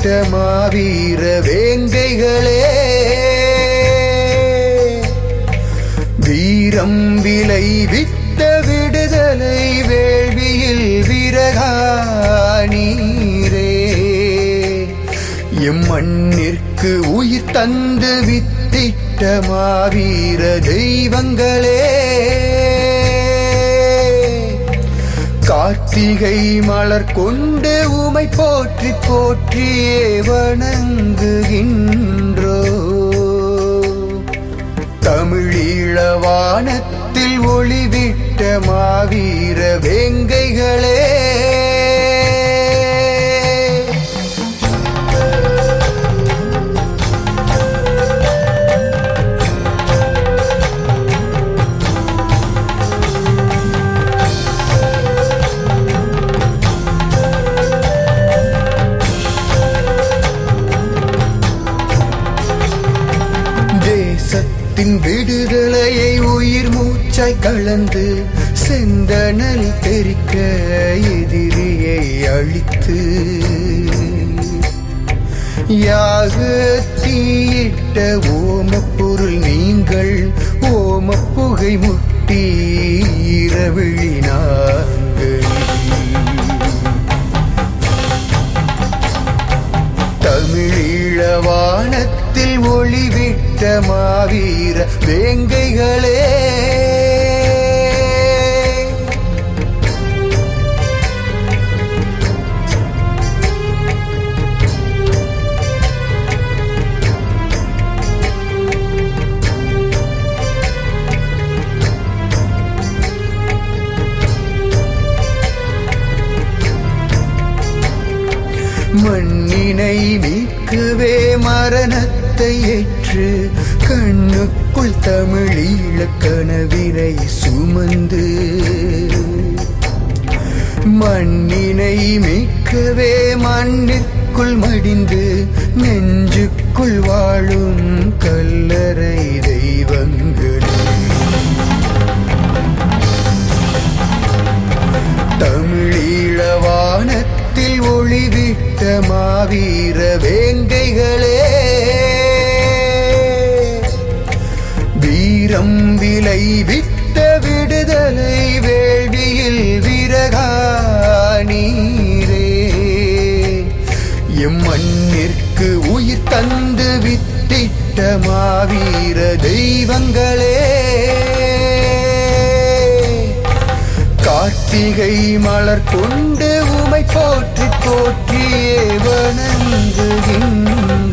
மாவீர வேங்கைகளே வீரம் விளைவித்த விடுதலை வேள்வியில் விரகானீரே எம் மண்ணிற்கு உயிர் தந்து வித்திட்ட மாவீர தெய்வங்களே கார்த்திகை மலர் கொண்டு உமை போற்றி போற்றியே வணங்குகின்றோ தமிழீழ வானத்தில் ஒளிவிட்ட மாவீர வேங்கைகளே தேசத்தின் விடுதலையை உயிர் மூச்சாய் கலந்து செந்தனல் தெரிக்க எதிரியை அழித்து யாக தீயிட்ட ஓமப்பொருள் நீங்கள் ஓமப்புகை முட்டி இரவிழினார்கள் தமிழீழ வானத்தில் ஒளிவிட்ட மாவீர வேங்கைகளே மண்ணினை மீட்கவே மரணத்தை ஏற்று கண்ணுக்குள் தமிழீழ கனவினை சுமந்து மண்ணினை மீட்கவே மண்ணிற்குள் மடிந்து நெஞ்சுக்குள் வாழும் கல்லறை தெய்வங்களே தமிழீழ வானத்தில் ஒளிவிட்ட மாவீர வேங்கைகளே வீரம் விளைவித்த விடுதலை வேள்வியில் விரகானீரே எம் மண்ணிற்கு உயிர் தந்து வித்திட்ட மாவீர தெய்வங்களே கார்த்திகை மலர் கொண்டு உமை போற்றி போற்றியே வணங்குகின்ற